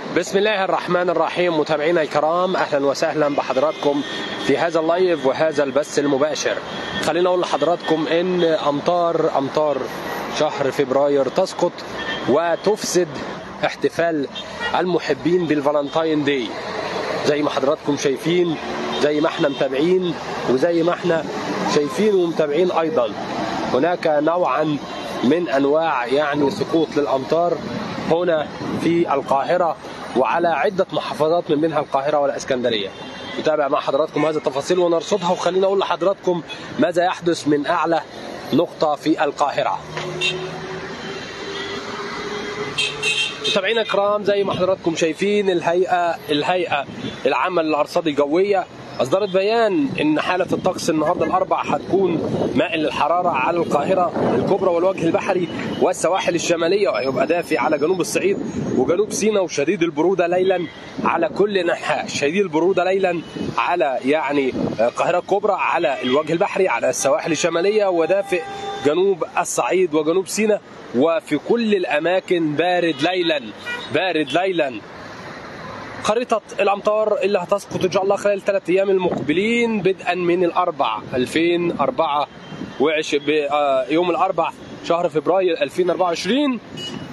بسم الله الرحمن الرحيم متابعينا الكرام اهلا وسهلا بحضراتكم في هذا اللايف وهذا البث المباشر خلينا اقول لحضراتكم ان امطار امطار شهر فبراير تسقط وتفسد احتفال المحبين بالفالنتاين داي زي ما حضراتكم شايفين زي ما احنا متابعين وزي ما احنا شايفين ومتابعين ايضا هناك نوعا من انواع يعني سقوط للامطار هنا في القاهره وعلى عده محافظات من بينها القاهره والاسكندريه. نتابع مع حضراتكم هذه التفاصيل ونرصدها وخلينا اقول لحضراتكم ماذا يحدث من اعلى نقطه في القاهره. متابعينا الكرام زي ما حضراتكم شايفين الهيئه الهيئه العامه للارصاد الجويه اصدرت بيان ان حاله الطقس النهارده الاربع هتكون مائل للحراره على القاهره الكبرى والوجه البحري والسواحل الشماليه وهيبقى دافي على جنوب الصعيد وجنوب سيناء وشديد البروده ليلا على كل انحاء شديد البروده ليلا على يعني القاهره الكبرى على الوجه البحري على السواحل الشماليه ودافئ جنوب الصعيد وجنوب سيناء وفي كل الاماكن بارد ليلا بارد ليلا خريطة الأمطار اللي هتسقط إن شاء الله خلال الثلاث أيام المقبلين بدءا من الأربع 2004 وعش يوم الأربع شهر فبراير 2024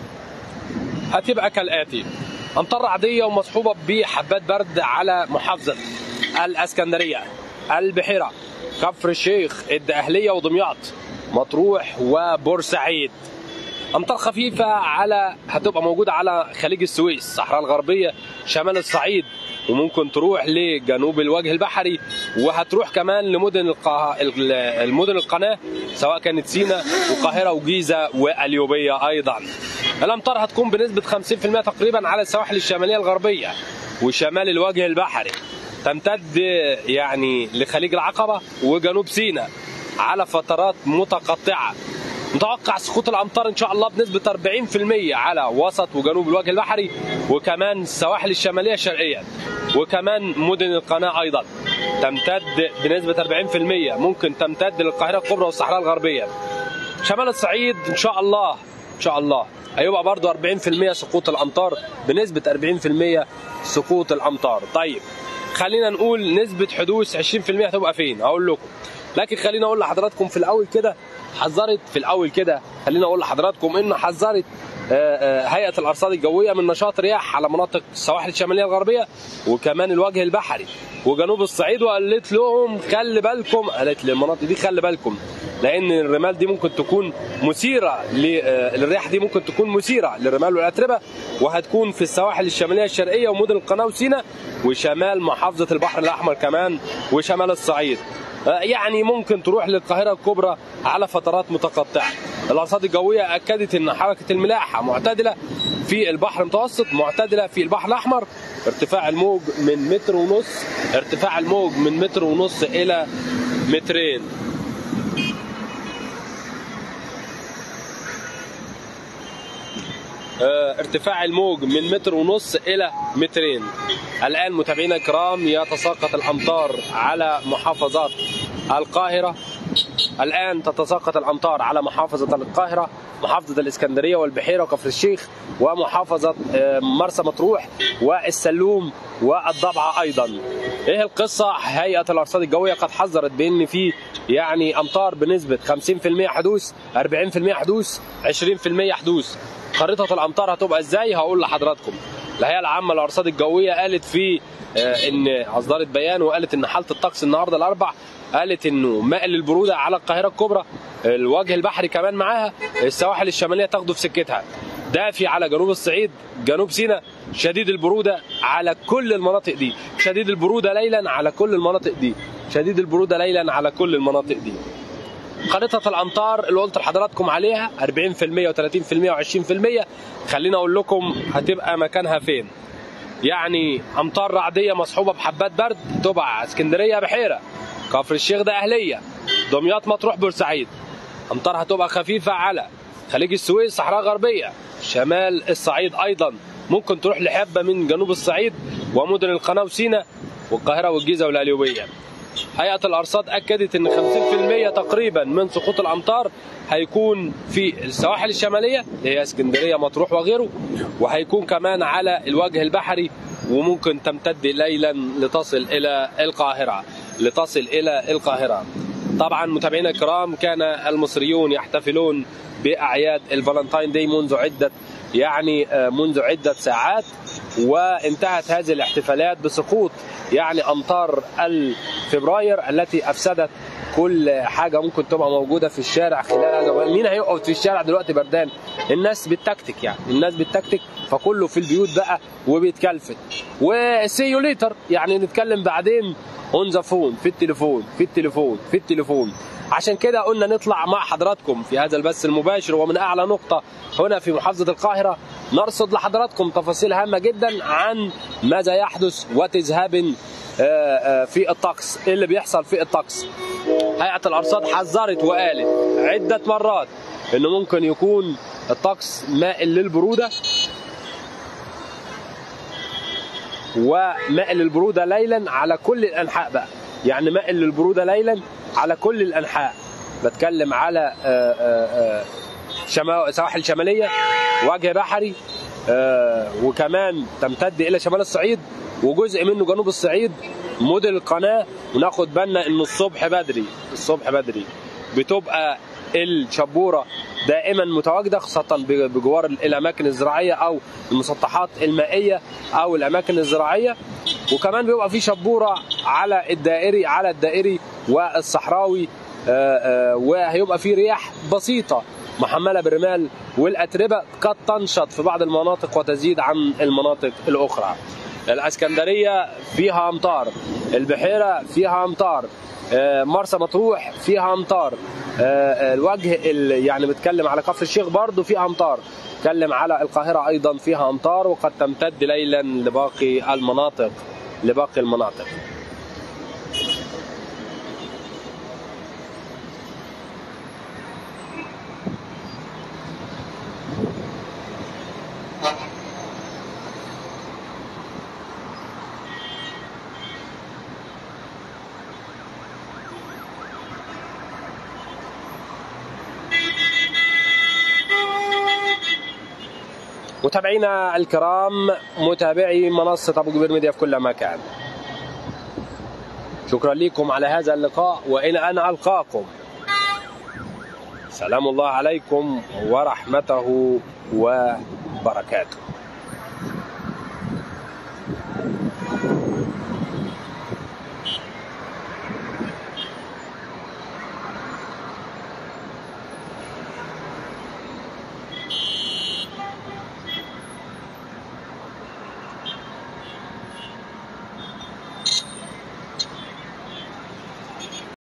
هتبقى كالآتي أمطار رعدية ومصحوبة بحبات برد على محافظة الأسكندرية البحيرة كفر الشيخ الدقهلية ودمياط مطروح وبورسعيد امطار خفيفه على هتبقى موجوده على خليج السويس الصحراء الغربيه شمال الصعيد وممكن تروح لجنوب الوجه البحري وهتروح كمان لمدن القه... المدن القناه سواء كانت سينا والقاهره وجيزه واليوبيه ايضا. الامطار هتكون بنسبه 50% تقريبا على السواحل الشماليه الغربيه وشمال الوجه البحري. تمتد يعني لخليج العقبه وجنوب سينا على فترات متقطعه متوقع سقوط الامطار ان شاء الله بنسبه 40% على وسط وجنوب الوجه البحري وكمان السواحل الشماليه شرقيا وكمان مدن القناه ايضا تمتد بنسبه 40% ممكن تمتد للقاهره الكبرى والصحراء الغربيه شمال الصعيد ان شاء الله ان شاء الله هيبقى برضه 40% سقوط الامطار بنسبه 40% سقوط الامطار طيب خلينا نقول نسبه حدوث 20% هتبقى فين اقول لكم لكن خلينا اقول لحضراتكم في الاول كده حذرت في الاول كده خلينا اقول لحضراتكم ان حذرت هيئه الارصاد الجويه من نشاط رياح على مناطق السواحل الشماليه الغربيه وكمان الوجه البحري وجنوب الصعيد وقالت لهم خلي بالكم قالت للمناطق دي خلي بالكم لان الرمال دي ممكن تكون مثيره الرياح دي ممكن تكون مثيره للرمال والاتربه وهتكون في السواحل الشماليه الشرقيه ومدن القناه وسيناء وشمال محافظه البحر الاحمر كمان وشمال الصعيد يعني ممكن تروح للقاهره الكبرى على فترات متقطعه. الارصاد الجويه اكدت ان حركه الملاحه معتدله في البحر المتوسط معتدله في البحر الاحمر ارتفاع الموج من متر ونص ارتفاع الموج من متر ونص الى مترين. ارتفاع الموج من متر ونص الى مترين الان متابعينا الكرام يتساقط الامطار على محافظات القاهره الان تتساقط الامطار على محافظه القاهره محافظه الاسكندريه والبحيره وكفر الشيخ ومحافظه مرسى مطروح والسلوم والضبعه ايضا ايه القصه هيئه الارصاد الجويه قد حذرت بان في يعني امطار بنسبه 50% حدوث 40% حدوث 20% حدوث خريطه الامطار هتبقى ازاي هقول لحضراتكم الهيئه العامه للارصاد الجويه قالت في ان اصدرت بيان وقالت ان حاله الطقس النهارده الاربع قالت انه مائل للبروده على القاهره الكبرى الوجه البحري كمان معاها السواحل الشماليه تاخده في سكتها دافي على جنوب الصعيد جنوب سيناء شديد البروده على كل المناطق دي شديد البروده ليلا على كل المناطق دي شديد البروده ليلا على كل المناطق دي خريطة الأمطار اللي قلت لحضراتكم عليها 40% و30% و20% خلينا أقول لكم هتبقى مكانها فين يعني أمطار رعدية مصحوبة بحبات برد تبع اسكندرية بحيرة كفر الشيخ ده أهلية دمياط مطروح بورسعيد أمطار هتبقى خفيفة على خليج السويس صحراء غربية شمال الصعيد أيضا ممكن تروح لحبة من جنوب الصعيد ومدن القناة وسينا والقاهرة والجيزة والقليوبية هيئة الأرصاد أكدت أن 50% تقريبا من سقوط الأمطار هيكون في السواحل الشماليه اللي هي اسكندريه مطروح وغيره وهيكون كمان على الوجه البحري وممكن تمتد ليلا لتصل الى القاهره لتصل الى القاهره طبعا متابعينا الكرام كان المصريون يحتفلون باعياد الفالنتاين داي منذ عده يعني منذ عده ساعات وانتهت هذه الاحتفالات بسقوط يعني امطار الفبراير التي افسدت كل حاجه ممكن تبقى موجوده في الشارع خلال مين هيقعد في الشارع دلوقتي بردان الناس بتكتك يعني الناس بتكتك فكله في البيوت بقى وبيتكلفت وسي يو ليتر يعني نتكلم بعدين اون ذا فون في التليفون في التليفون في التليفون عشان كده قلنا نطلع مع حضراتكم في هذا البث المباشر ومن اعلى نقطه هنا في محافظه القاهره نرصد لحضراتكم تفاصيل هامه جدا عن ماذا يحدث وات هابن في الطقس ايه اللي بيحصل في الطقس هيئه الارصاد حذرت وقالت عده مرات انه ممكن يكون الطقس مائل للبروده ومائل للبروده ليلا على كل الانحاء بقى يعني مائل للبروده ليلا على كل الانحاء بتكلم على شما... سواحل شماليه وجه بحري وكمان تمتد الى شمال الصعيد وجزء منه جنوب الصعيد مدن القناه وناخد بالنا انه الصبح بدري الصبح بدري بتبقى الشبوره دائما متواجده خاصه بجوار الاماكن الزراعيه او المسطحات المائيه او الاماكن الزراعيه وكمان بيبقى في شبوره على الدائري على الدائري والصحراوي وهيبقى في رياح بسيطه محمله بالرمال والاتربه قد تنشط في بعض المناطق وتزيد عن المناطق الاخرى. الاسكندريه فيها امطار، البحيره فيها امطار، مرسى مطروح فيها امطار، الوجه يعني بتكلم على كفر الشيخ برضه فيها امطار، بتكلم على القاهره ايضا فيها امطار وقد تمتد ليلا لباقي المناطق لباقي المناطق. متابعينا الكرام متابعي منصة أبو كبير ميديا في كل مكان شكرا لكم على هذا اللقاء وإلى أن ألقاكم سلام الله عليكم ورحمته وبركاته